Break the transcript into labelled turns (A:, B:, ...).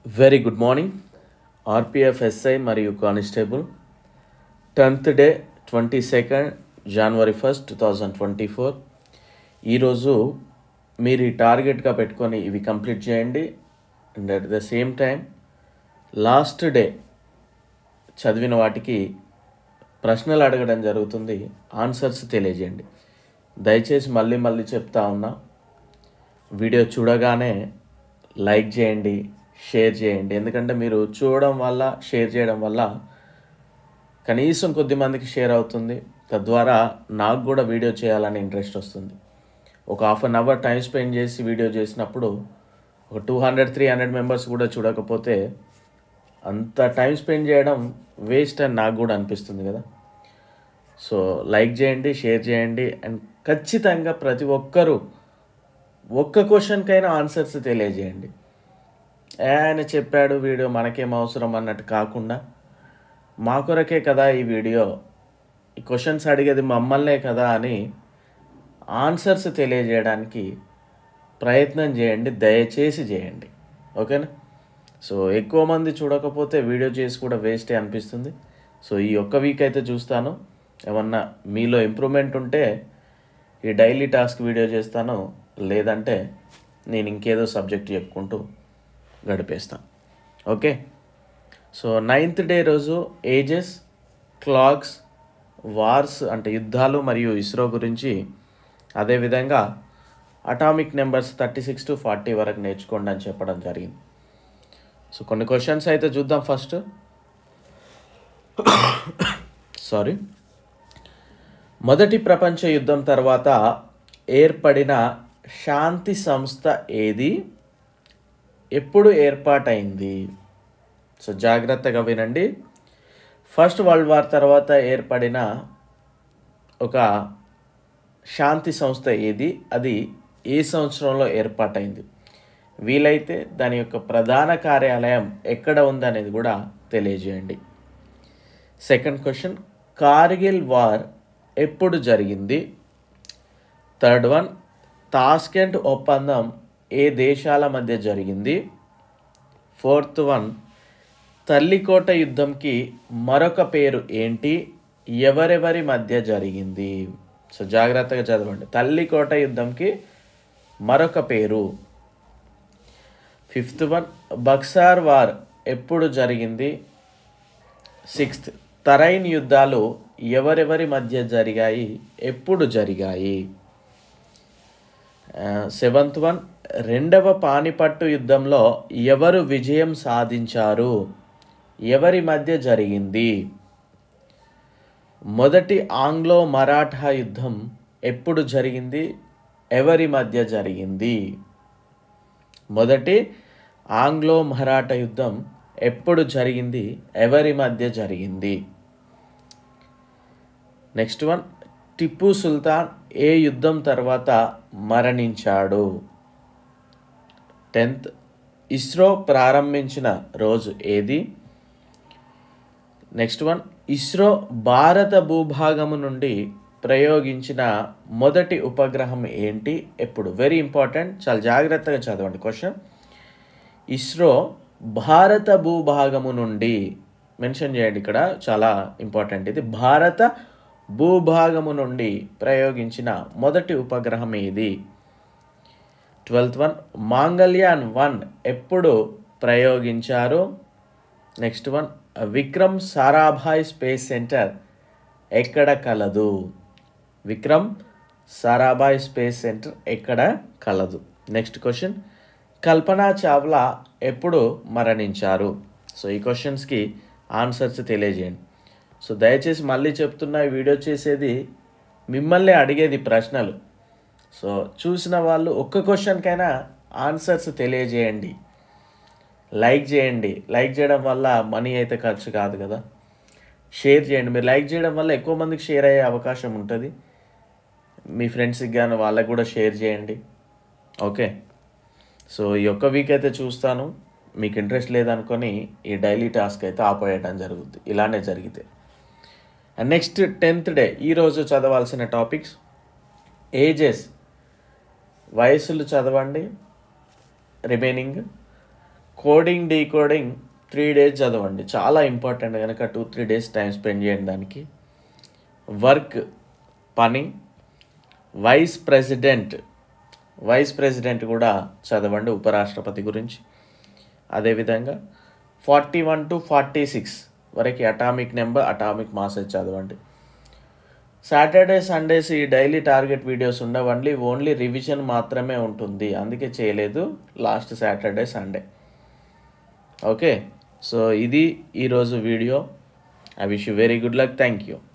A: very good morning RPF SI మరియు constable tenth day twenty second January first two thousand twenty four ఈరోజు మీరు ఈ టార్గెట్గా పెట్టుకొని ఇవి కంప్లీట్ చేయండి and at the same time last day చదివిన వాటికి ప్రశ్నలు అడగడం జరుగుతుంది ఆన్సర్స్ తెలియజేయండి దయచేసి మళ్ళీ మళ్ళీ చెప్తా ఉన్నా వీడియో చూడగానే లైక్ చేయండి షేర్ చేయండి ఎందుకంటే మీరు చూడడం వల్ల షేర్ చేయడం వల్ల కనీసం కొద్ది మందికి షేర్ అవుతుంది తద్వారా నాకు కూడా వీడియో చేయాలని ఇంట్రెస్ట్ వస్తుంది ఒక half an hour time spend చేసి వీడియో చేసినప్పుడు ఒక two hundred three hundred members కూడా చూడకపోతే అంత టైం స్పెండ్ చేయడం వేస్ట్ అని నాకు కూడా అనిపిస్తుంది కదా సో లైక్ చేయండి షేర్ చేయండి అండ్ ఖచ్చితంగా ప్రతి ఒక్కరూ ఒక్క క్వశ్చన్కైనా ఆన్సర్స్ తెలియజేయండి ఏ ఆయన చెప్పాడు వీడియో మనకేం అవసరం అన్నట్టు కాకుండా మా కొరకే కదా ఈ వీడియో ఈ క్వశ్చన్స్ అడిగేది మమ్మల్నే కదా అని ఆన్సర్స్ తెలియజేయడానికి ప్రయత్నం చేయండి దయచేసి చేయండి ఓకేనా సో ఎక్కువ మంది చూడకపోతే వీడియో చేసి కూడా వేస్టే అనిపిస్తుంది సో ఈ ఒక్క వీక్ అయితే చూస్తాను ఏమన్నా మీలో ఇంప్రూవ్మెంట్ ఉంటే ఈ డైలీ టాస్క్ వీడియో చేస్తాను లేదంటే నేను ఇంకేదో సబ్జెక్ట్ చెప్పుకుంటూ గడిపేస్తాను ఓకే సో నైన్త్ డే రోజు ఏజెస్ క్లాక్స్ వార్స్ అంటే యుద్ధాలు మరియు ఇస్రో గురించి అదేవిధంగా atomic numbers thirty six to forty వరకు నేర్చుకోండి అని చెప్పడం జరిగింది సో కొన్ని క్వశ్చన్స్ అయితే చూద్దాం ఫస్ట్ సారీ మొదటి ప్రపంచ యుద్ధం తర్వాత ఏర్పడిన శాంతి సంస్థ ఏది ఎప్పుడు ఏర్పాటైంది సో జాగ్రత్తగా వినండి ఫస్ట్ వరల్డ్ వార్ తర్వాత ఏర్పడిన ఒక శాంతి సంస్థ ఏది అది ఏ సంవత్సరంలో ఏర్పాటైంది వీలైతే దాని యొక్క ప్రధాన కార్యాలయం ఎక్కడ ఉంది అనేది కూడా తెలియజేయండి సెకండ్ క్వశ్చన్ కార్గిల్ వార్ ఎప్పుడు జరిగింది థర్డ్ వన్ తాస్కెంట్ ఒప్పందం ఏ దేశాల మధ్య జరిగింది ఫోర్త్ వన్ తల్లికోట యుద్ధంకి మరొక పేరు ఏంటి ఎవరెవరి మధ్య జరిగింది సో జాగ్రత్తగా చదవండి తల్లికోట యుద్ధంకి మరొక పేరు ఫిఫ్త్ వన్ బక్సార్ వార్ ఎప్పుడు జరిగింది సిక్స్త్ తరైన్ యుద్ధాలు ఎవరెవరి మధ్య జరిగాయి ఎప్పుడు జరిగాయి సెవెంత్ వన్ రెండవ పానిపట్టు యుద్ధంలో ఎవరు విజయం సాధించారు ఎవరి మధ్య జరిగింది మొదటి ఆంగ్లో మరాఠా యుద్ధం ఎప్పుడు జరిగింది ఎవరి మధ్య జరిగింది మొదటి ఆంగ్లో మరాఠా యుద్ధం ఎప్పుడు జరిగింది ఎవరి మధ్య జరిగింది నెక్స్ట్ వన్ టిప్పు సుల్తాన్ ఏ యుద్ధం తర్వాత మరణించాడు టెన్త్ ఇస్రో ప్రారంభించిన రోజు ఏది నెక్స్ట్ వన్ ఇస్రో భారత భూభాగము నుండి ప్రయోగించిన మొదటి ఉపగ్రహం ఏంటి ఎప్పుడు వెరీ ఇంపార్టెంట్ చాలా జాగ్రత్తగా చదవండి క్వశ్చన్ ఇస్రో భారత భూభాగము నుండి మెన్షన్ చేయండి ఇక్కడ చాలా ఇంపార్టెంట్ ఇది భారత భూభాగము నుండి ప్రయోగించిన మొదటి ఉపగ్రహం ఏది ట్వెల్త్ వన్ మాంగళ్యాన్ వన్ ఎప్పుడు ప్రయోగించారు next one Vikram Sarabhai space centre ఎక్కడ కలదు విక్రమ్ సారాభాయ్ స్పేస్ సెంటర్ ఎక్కడ కలదు నెక్స్ట్ క్వశ్చన్ కల్పనా చావ్లా ఎప్పుడు మరణించారు సో ఈ క్వశ్చన్స్కి ఆన్సర్స్ తెలియజేయండి సో దయచేసి మళ్ళీ చెప్తున్నా ఈ వీడియో చేసేది మిమ్మల్ని అడిగేది ప్రశ్నలు సో చూసిన వాళ్ళు ఒక్క క్వశ్చన్కైనా ఆన్సర్స్ తెలియజేయండి లైక్ చేయండి లైక్ చేయడం వల్ల మనీ అయితే ఖర్చు కాదు కదా షేర్ చేయండి మీరు లైక్ చేయడం వల్ల ఎక్కువ మందికి షేర్ అయ్యే అవకాశం ఉంటుంది మీ ఫ్రెండ్స్కి కానీ వాళ్ళకి కూడా షేర్ చేయండి ఓకే సో ఈ ఒక్క వీక్ అయితే చూస్తాను మీకు ఇంట్రెస్ట్ లేదనుకొని ఈ డైలీ టాస్క్ అయితే ఆపేయడం జరుగుతుంది ఇలానే జరిగితే అండ్ నెక్స్ట్ టెన్త్ డే ఈరోజు చదవాల్సిన టాపిక్స్ ఏజెస్ వయసులు చదవండి remaining coding decoding three days చదవండి చాలా ఇంపార్టెంట్ కనుక two three days time spend చేయండి దానికి వర్క్ పని వైస్ ప్రెసిడెంట్ వైస్ ప్రెసిడెంట్ కూడా చదవండి ఉపరాష్ట్రపతి గురించి అదేవిధంగా forty one to forty six వరకు అటామిక్ నెంబర్ అటామిక్ మాసెస్ చదవండి సాటర్డే సండేస్ ఈ డైలీ టార్గెట్ వీడియోస్ ఉండవండి ఓన్లీ రివిజన్ మాత్రమే ఉంటుంది అందుకే చేయలేదు last Saturday Sunday okay so ఇది ఈరోజు video I wish you very good luck thank you